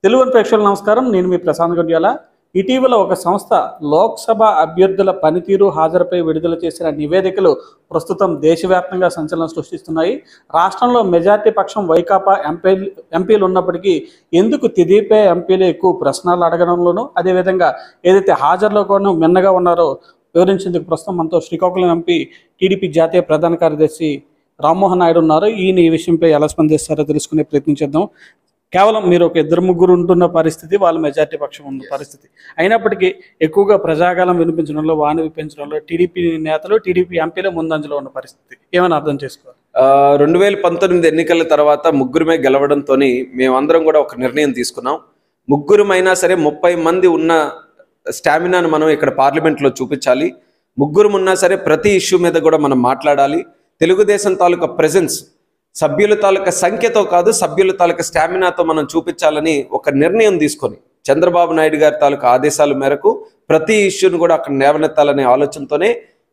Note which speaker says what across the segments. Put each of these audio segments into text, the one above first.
Speaker 1: తెలుగు ప్రేక్షకులు నమస్కారం నేను మీ ప్రశాంత్ గడ్యాల ఇటీవల ఒక సంస్థ లోక్సభ అభ్యర్థుల పనితీరు హాజరుపై విడుదల చేసిన నివేదికలు ప్రస్తుతం దేశవ్యాప్తంగా సంచలనం సృష్టిస్తున్నాయి రాష్ట్రంలో మెజార్టీ పక్షం వైకాపా ఎంపీ ఎంపీలు ఉన్నప్పటికీ ఎందుకు తిదిపే ఎంపీలు ఎక్కువ ప్రశ్నలు అడగడంలోనూ అదేవిధంగా ఏదైతే హాజరులో కూడా మిన్నగా ఉన్నారో వివరించేందుకు ప్రస్తుతం మనతో శ్రీకాకుళం ఎంపీ టీడీపీ జాతీయ ప్రధాన కార్యదర్శి రామ్మోహన్ నాయుడు ఉన్నారు ఈయన ఈ విషయంపై ఎలా స్పందిస్తారో తెలుసుకునే ప్రయత్నం చేద్దాం కేవలం మీరు ఒక ఇద్దరు ముగ్గురు ఉంటున్న పరిస్థితి వాళ్ళ మెజార్టీ పక్షం ఉన్న పరిస్థితి అయినప్పటికీ ఎక్కువగా ప్రజాగాలం వినిపించడంలో వాణి వినిపించడంలో టీడీపీ నేతలు టీడీపీ ఎంపీలు ముందంజలో ఉన్న పరిస్థితి ఏమైనా అర్థం చేసుకోవాలి
Speaker 2: రెండు వేల పంతొమ్మిది ఎన్నికల తర్వాత ముగ్గురమే గెలవడంతో మేమందరం కూడా ఒక నిర్ణయం తీసుకున్నాం ముగ్గురమైనా సరే ముప్పై మంది ఉన్న స్టామినాను మనం ఇక్కడ పార్లమెంట్లో చూపించాలి ముగ్గురు ఉన్నా సరే ప్రతి ఇష్యూ మీద కూడా మనం మాట్లాడాలి తెలుగుదేశం తాలూకా ప్రెజెన్స్ సభ్యుల తాలూకా సంఖ్యతో కాదు సభ్యుల తాలూకా స్టామినాతో మనం చూపించాలని ఒక నిర్ణయం తీసుకొని చంద్రబాబు నాయుడు గారి తాలూకా ఆదేశాల మేరకు ప్రతి ఇష్యూను కూడా అక్కడ లేవనెత్తాలనే ఆలోచనతోనే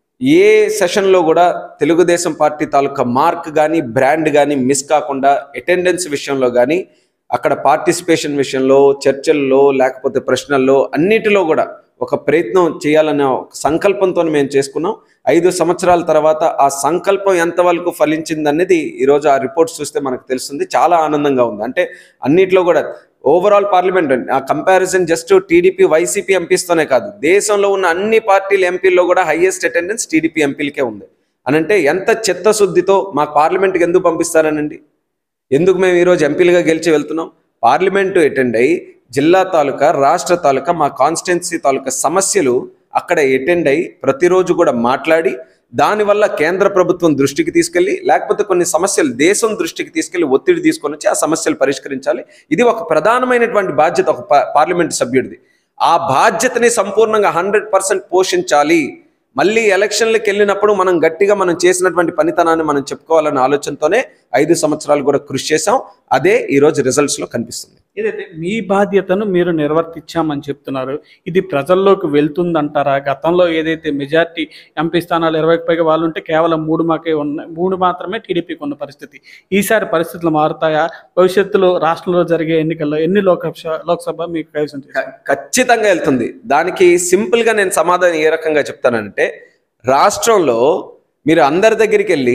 Speaker 2: ఏ సెషన్లో కూడా తెలుగుదేశం పార్టీ తాలూకా మార్క్ కానీ బ్రాండ్ కానీ మిస్ కాకుండా అటెండెన్స్ విషయంలో కానీ అక్కడ పార్టిసిపేషన్ విషయంలో చర్చల్లో లేకపోతే ప్రశ్నల్లో అన్నిటిలో కూడా ఒక ప్రయత్నం చేయాలనే ఒక సంకల్పంతో మేము చేసుకున్నాం ఐదు సంవత్సరాల తర్వాత ఆ సంకల్పం ఎంతవరకు ఫలించింది అనేది ఈరోజు ఆ రిపోర్ట్స్ చూస్తే మనకు తెలుస్తుంది చాలా ఆనందంగా ఉంది అంటే అన్నిట్లో కూడా ఓవరాల్ పార్లమెంట్ ఆ కంపారిజన్ జస్ట్ టీడీపీ వైసీపీ ఎంపీస్తోనే కాదు దేశంలో ఉన్న అన్ని పార్టీల ఎంపీల్లో కూడా హైయెస్ట్ అటెండెన్స్ టీడీపీ ఎంపీలకే ఉంది అనంటే ఎంత చిత్తశుద్ధితో మా పార్లమెంట్కి ఎందుకు పంపిస్తారనండి ఎందుకు మేము ఈరోజు ఎంపీలుగా గెలిచి వెళ్తున్నాం పార్లమెంటు అటెండ్ అయ్యి జిల్లా తాలూకా రాష్ట్ర తాలూకా మా కాన్స్టిట్యున్సీ తాలూకా సమస్యలు అక్కడ అటెండ్ అయ్యి ప్రతిరోజు కూడా మాట్లాడి దానివల్ల కేంద్ర ప్రభుత్వం దృష్టికి తీసుకెళ్ళి లేకపోతే కొన్ని సమస్యలు దేశం దృష్టికి తీసుకెళ్లి ఒత్తిడి తీసుకొని వచ్చి ఆ సమస్యలు పరిష్కరించాలి ఇది ఒక ప్రధానమైనటువంటి బాధ్యత ఒక పా- పార్లమెంటు సభ్యుడిది ఆ బాధ్యతని సంపూర్ణంగా హండ్రెడ్ పర్సెంట్ పోషించాలి మళ్ళీ ఎలక్షన్లకు వెళ్ళినప్పుడు మనం గట్టిగా మనం చేసినటువంటి పనితనాన్ని మనం చెప్పుకోవాలనే ఆలోచనతోనే ఐదు సంవత్సరాలు కూడా కృషి చేసాం అదే ఈరోజు రిజల్ట్స్లో కనిపిస్తుంది
Speaker 1: ఏదైతే మీ బాధ్యతను మీరు నిర్వర్తించామని చెప్తున్నారు ఇది ప్రజల్లోకి వెళ్తుందంటారా గతంలో ఏదైతే మెజార్టీ ఎంపీ స్థానాలు ఇరవైకి పైగా వాళ్ళు ఉంటే కేవలం మూడు మాకే ఉన్నాయి మూడు మాత్రమే టీడీపీకి ఉన్న పరిస్థితి ఈసారి పరిస్థితులు మారుతాయా భవిష్యత్తులో రాష్ట్రంలో జరిగే ఎన్నికల్లో ఎన్ని లోకసభ లోక్సభ మీకు కైవసం చేస్తారు
Speaker 2: ఖ- ఖచ్చితంగా వెళ్తుంది దానికి సింపుల్ గా నేను సమాధానం ఏ రకంగా చెప్తానంటే రాష్ట్రంలో మీరు అందరి దగ్గరికి వెళ్ళి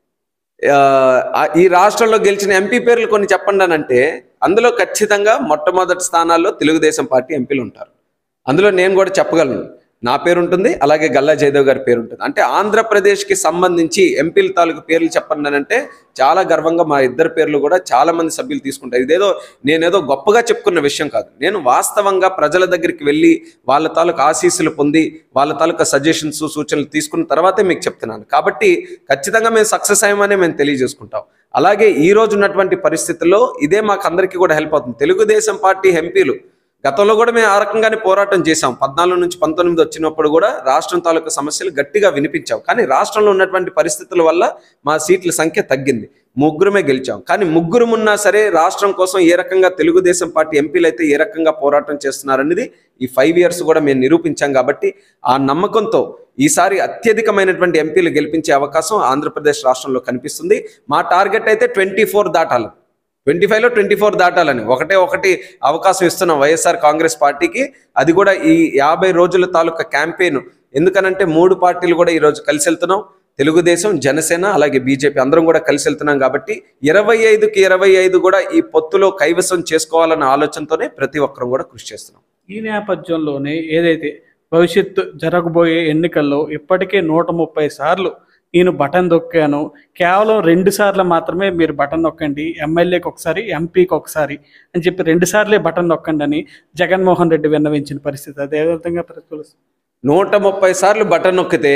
Speaker 2: ఆ, ఆ, ఈ రాష్ట్రంలో గెలిచిన ఎంపీ పేర్లు కొన్ని చెప్పండి అని అంటే అందులో ఖచ్చితంగా మొట్టమొదటి స్థానాల్లో తెలుగుదేశం పార్టీ ఎంపీలు ఉంటారు అందులో నేను కూడా చెప్పగలను నా పేరు ఉంటుంది అలాగే గల్లా జయదేవ్ గారి పేరు ఉంటుంది అంటే ఆంధ్రప్రదేశ్కి సంబంధించి ఎంపీల తాలూకు పేర్లు చెప్పండి అని అంటే చాలా గర్వంగా మా ఇద్దరు పేర్లు కూడా చాలా మంది సభ్యులు తీసుకుంటారు ఇదేదో నేనేదో గొప్పగా చెప్పుకున్న విషయం కాదు నేను వాస్తవంగా ప్రజల దగ్గరికి వెళ్ళి వాళ్ళ తాలూకు ఆశీస్సులు పొంది వాళ్ళ తాలూకా సజెషన్స్ సూచనలు తీసుకున్న తర్వాతే మీకు చెప్తున్నాను కాబట్టి ఖచ్చితంగా మేము సక్సెస్ అయ్యామనే మేము తెలియజేసుకుంటాం అలాగే ఈ రోజు ఉన్నటువంటి పరిస్థితుల్లో ఇదే మాకు అందరికీ కూడా హెల్ప్ అవుతుంది తెలుగుదేశం పార్టీ ఎంపీలు గతంలో కూడా మేము ఆ రకంగానే పోరాటం చేశాం పద్నాలుగు నుంచి పంతొమ్మిది వచ్చినప్పుడు కూడా రాష్ట్రం తాలూకా సమస్యలు గట్టిగా వినిపించాం కానీ రాష్ట్రంలో ఉన్నటువంటి పరిస్థితుల వల్ల మా సీట్ల సంఖ్య తగ్గింది ముగ్గురమే గెలిచాం కానీ ముగ్గురు ఉన్నా సరే రాష్ట్రం కోసం ఏ రకంగా తెలుగుదేశం పార్టీ ఎంపీలు అయితే ఏ రకంగా పోరాటం చేస్తున్నారనేది ఈ ఫైవ్ ఇయర్స్ కూడా మేము నిరూపించాం కాబట్టి ఆ నమ్మకంతో ఈసారి అత్యధికమైనటువంటి ఎంపీలు గెలిపించే అవకాశం ఆంధ్రప్రదేశ్ రాష్ట్రంలో కనిపిస్తుంది మా టార్గెట్ అయితే ట్వంటీ ఫోర్ దాటాలి ట్వంటీ ఫైవ్లో ట్వంటీ ఫోర్ దాటాలని ఒకటే ఒకటి అవకాశం ఇస్తున్నాం వైఎస్ఆర్ కాంగ్రెస్ పార్టీకి అది కూడా ఈ యాభై రోజుల తాలూకా క్యాంపెయిన్ ఎందుకనంటే మూడు పార్టీలు కూడా ఈరోజు కలిసి వెళ్తున్నాం తెలుగుదేశం జనసేన అలాగే బీజేపీ అందరం కూడా కలిసి వెళ్తున్నాం కాబట్టి ఇరవై ఐదుకి ఇరవై ఐదు కూడా ఈ పొత్తులో కైవసం చేసుకోవాలన్న ఆలోచనతోనే ప్రతి ఒక్కరం కూడా కృషి చేస్తున్నాం
Speaker 1: ఈ నేపథ్యంలోనే ఏదైతే భవిష్యత్తు జరగబోయే ఎన్నికల్లో ఇప్పటికే నూట ముప్పై సార్లు నేను బటన్ నొక్కాను కేవలం రెండు సార్లు మాత్రమే మీరు బటన్ నొక్కండి ఎమ్మెల్యేకి ఒకసారి ఎంపీకి ఒకసారి అని చెప్పి రెండు సార్లే బటన్ నొక్కండి అని జగన్మోహన్ రెడ్డి విన్నవించిన పరిస్థితి అదే విధంగా ప్రతికూలిస్తుంది
Speaker 2: నూట ముప్పై సార్లు బటన్ నొక్కితే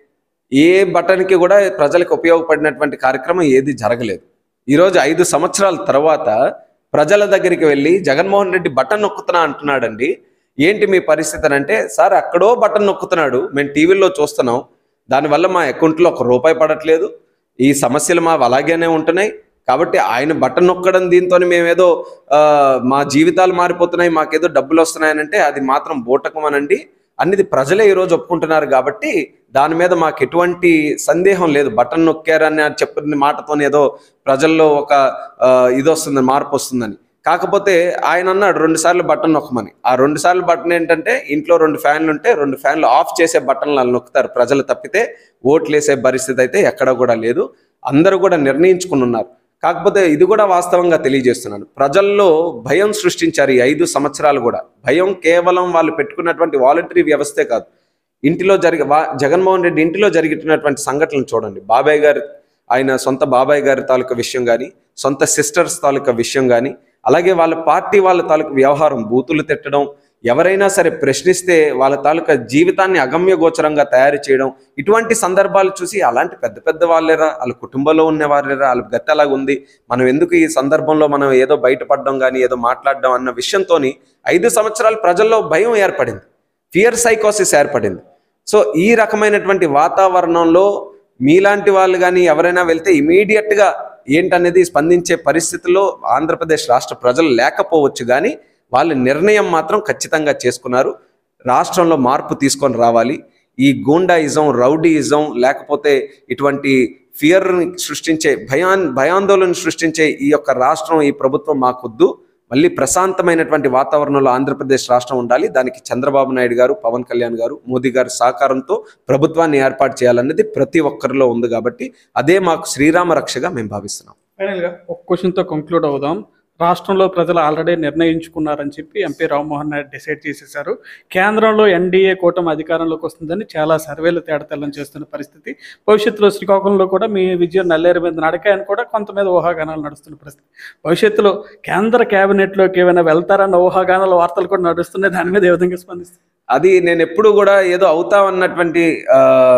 Speaker 2: ఏ బటన్కి కూడా ప్రజలకు ఉపయోగపడినటువంటి కార్యక్రమం ఏది జరగలేదు ఈరోజు ఐదు సంవత్సరాల తర్వాత ప్రజల దగ్గరికి వెళ్ళి జగన్మోహన్ రెడ్డి బటన్ నొక్కుతున్నా అంటున్నాడండి ఏంటి మీ పరిస్థితి అని అంటే సార్ అక్కడో బటన్ నొక్కుతున్నాడు మేము టీవీలో చూస్తున్నాం దానివల్ల మా అకౌంట్లో ఒక రూపాయి పడట్లేదు ఈ సమస్యలు మా అలాగేనే ఉంటున్నాయి కాబట్టి ఆయన బటన్ నొక్కడం దీంతో మేమేదో ఆ, మా జీవితాలు మారిపోతున్నాయి మాకేదో డబ్బులు వస్తున్నాయనంటే అది మాత్రం బూటకం అనండి అనేది ప్రజలే ఈరోజు ఒప్పుకుంటున్నారు కాబట్టి దాని మీద మాకు ఎటువంటి సందేహం లేదు బటన్ నొక్కారని చెప్పిన మాటతో ఏదో ప్రజల్లో ఒక ఆ, ఇది వస్తుందని మార్పు వస్తుందని కాకపోతే ఆయన అన్నాడు రెండు సార్లు బటన్ నొక్కమని ఆ రెండు సార్లు బటన్ ఏంటంటే ఇంట్లో రెండు ఫ్యాన్లు ఉంటే రెండు ఫ్యాన్లు ఆఫ్ చేసే బటన్లు వాళ్ళు నొక్కుతారు ప్రజలు తప్పితే ఓట్లు వేసే పరిస్థితి అయితే ఎక్కడ కూడా లేదు అందరూ కూడా నిర్ణయించుకుని ఉన్నారు కాకపోతే ఇది కూడా వాస్తవంగా తెలియజేస్తున్నాను ప్రజల్లో భయం సృష్టించారు ఈ ఐదు సంవత్సరాలు కూడా భయం కేవలం వాళ్ళు పెట్టుకున్నటువంటి వాలంటరీ వ్యవస్థే కాదు ఇంటిలో జరిగే వా- జగన్మోహన్ రెడ్డి ఇంటిలో జరిగినటువంటి సంఘటనలు చూడండి బాబాయ్ గారి ఆయన సొంత బాబాయ్ గారి తాలూకా విషయం కానీ సొంత సిస్టర్స్ తాలూకా విషయం కానీ అలాగే వాళ్ళ పార్టీ వాళ్ళ తాలూకా వ్యవహారం బూతులు తిట్టడం ఎవరైనా సరే ప్రశ్నిస్తే వాళ్ళ తాలూకా జీవితాన్ని అగమ్య గోచరంగా తయారు చేయడం ఇటువంటి సందర్భాలు చూసి అలాంటి పెద్ద పెద్ద వాళ్ళేరా వాళ్ళ కుటుంబంలో ఉన్న వారేరా వాళ్ళ గతి అలాగ ఉంది మనం ఎందుకు ఈ సందర్భంలో మనం ఏదో బయటపడడం కానీ ఏదో మాట్లాడడం అన్న విషయంతో ఐదు సంవత్సరాలు ప్రజల్లో భయం ఏర్పడింది ఫియర్ సైకోసిస్ ఏర్పడింది సో ఈ రకమైనటువంటి వాతావరణంలో మీలాంటి వాళ్ళు కానీ ఎవరైనా వెళ్తే ఇమీడియట్గా ఏంటనేది స్పందించే పరిస్థితుల్లో ఆంధ్రప్రదేశ్ రాష్ట్ర ప్రజలు లేకపోవచ్చు కానీ వాళ్ళ నిర్ణయం మాత్రం ఖచ్చితంగా చేసుకున్నారు రాష్ట్రంలో మార్పు తీసుకొని రావాలి ఈ గూండాయిజం రౌడీయిజం లేకపోతే ఇటువంటి ఫియర్ని సృష్టించే భయాన్ భయాందోళన సృష్టించే ఈ యొక్క రాష్ట్రం ఈ ప్రభుత్వం మాకొద్దు మళ్ళీ ప్రశాంతమైనటువంటి వాతావరణంలో ఆంధ్రప్రదేశ్ రాష్ట్రం ఉండాలి దానికి చంద్రబాబు నాయుడు గారు పవన్ కళ్యాణ్ గారు మోదీ గారి సహకారంతో ప్రభుత్వాన్ని ఏర్పాటు చేయాలన్నది ప్రతి ఒక్కరిలో ఉంది కాబట్టి అదే మాకు శ్రీరామ రక్షగా మేము భావిస్తున్నాం
Speaker 1: ఫైనల్గా ఒక క్వశ్చన్తో కంక్లూడ్ అవుదాం రాష్ట్రంలో ప్రజలు ఆల్రెడీ నిర్ణయించుకున్నారని చెప్పి ఎంపీ రామ్మోహన్ నాయుడు డిసైడ్ చేసేశారు కేంద్రంలో ఎన్డీఏ కూటమి అధికారంలోకి వస్తుందని చాలా సర్వేలు తేడతెల్లం చేస్తున్న పరిస్థితి భవిష్యత్తులో శ్రీకాకుళంలో కూడా మీ విజయం నల్లేరు మీద నడకాయని కూడా కొంత మీద ఊహాగానాలు నడుస్తున్న పరిస్థితి భవిష్యత్తులో కేంద్ర కేబినెట్లోకి ఏమైనా వెళ్తారన్న ఊహాగానాల వార్తలు కూడా నడుస్తున్నాయి దాని మీద ఏ విధంగా స్పందిస్తారు
Speaker 2: అది నేను ఎప్పుడు కూడా ఏదో అవుతాం అన్నటువంటి ఆ,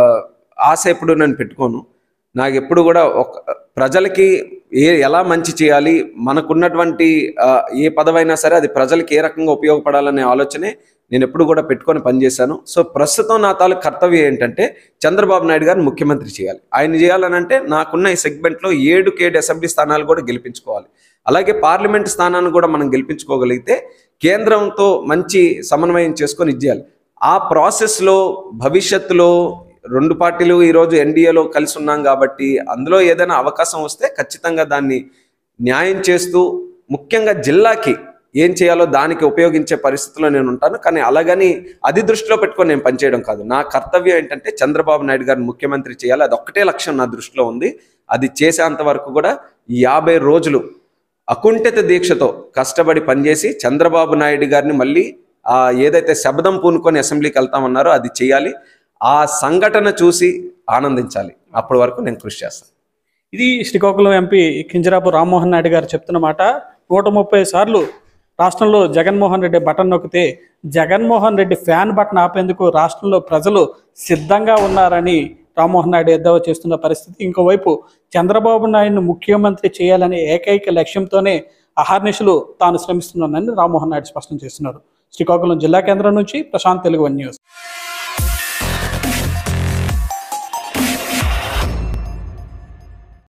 Speaker 2: ఆశ ఎప్పుడు నేను పెట్టుకోను నాకు ఎప్పుడు కూడా ఒక ప్రజలకి ఏ ఎలా మంచి చేయాలి మనకున్నటువంటి ఆ, ఏ పదవైనా సరే అది ప్రజలకి ఏ రకంగా ఉపయోగపడాలనే ఆలోచనే నేను ఎప్పుడు కూడా పెట్టుకొని పనిచేశాను సో ప్రస్తుతం నా తాలూకు కర్తవ్యం ఏంటంటే చంద్రబాబు నాయుడు గారిని ముఖ్యమంత్రి చేయాలి ఆయన చేయాలనంటే నాకున్న ఈ సెగ్మెంట్లో ఏడు కేడు అసెంబ్లీ స్థానాలు కూడా గెలిపించుకోవాలి అలాగే పార్లమెంట్ స్థానాన్ని కూడా మనం గెలిపించుకోగలిగితే కేంద్రంతో మంచి సమన్వయం చేసుకొని ఇచ్చేయాలి ఆ ప్రాసెస్లో భవిష్యత్తులో రెండు పార్టీలు ఈరోజు ఎన్డీఏలో కలిసి ఉన్నాం కాబట్టి అందులో ఏదైనా అవకాశం వస్తే ఖచ్చితంగా దాన్ని న్యాయం చేస్తూ ముఖ్యంగా జిల్లాకి ఏం చేయాలో దానికి ఉపయోగించే పరిస్థితిలో నేను ఉంటాను కానీ అలాగని అది దృష్టిలో పెట్టుకొని నేను పనిచేయడం కాదు నా కర్తవ్యం ఏంటంటే చంద్రబాబు నాయుడు గారిని ముఖ్యమంత్రి చేయాలి అది ఒక్కటే లక్ష్యం నా దృష్టిలో ఉంది అది చేసేంత వరకు కూడా ఈ యాభై రోజులు అకుంఠిత దీక్షతో కష్టపడి పనిచేసి చంద్రబాబు నాయుడు గారిని మళ్ళీ ఆ ఏదైతే శబ్దం పూనుకొని అసెంబ్లీకి వెళ్తామన్నారో అది చేయాలి ఆ సంఘటన చూసి ఆనందించాలి అప్పటి వరకు నేను కృషి చేస్తాను
Speaker 1: ఇది శ్రీకాకుళం ఎంపీ కింజరాపు రామ్మోహన్ నాయుడు గారు చెప్తున్న మాట నూట ముప్పై సార్లు రాష్ట్రంలో జగన్మోహన్ రెడ్డి బటన్ నొక్కితే జగన్మోహన్ రెడ్డి ఫ్యాన్ బటన్ ఆపేందుకు రాష్ట్రంలో ప్రజలు సిద్ధంగా ఉన్నారని రామ్మోహన్ నాయుడు ఎద్దావా చేస్తున్న పరిస్థితి ఇంకోవైపు చంద్రబాబు నాయుడును ముఖ్యమంత్రి చేయాలనే ఏకైక లక్ష్యంతోనే అహర్నిశలు తాను శ్రమిస్తున్నానని రామ్మోహన్ నాయుడు స్పష్టం చేస్తున్నారు శ్రీకాకుళం జిల్లా కేంద్రం నుంచి ప్రశాంత్ తెలుగు వన్ న్యూస్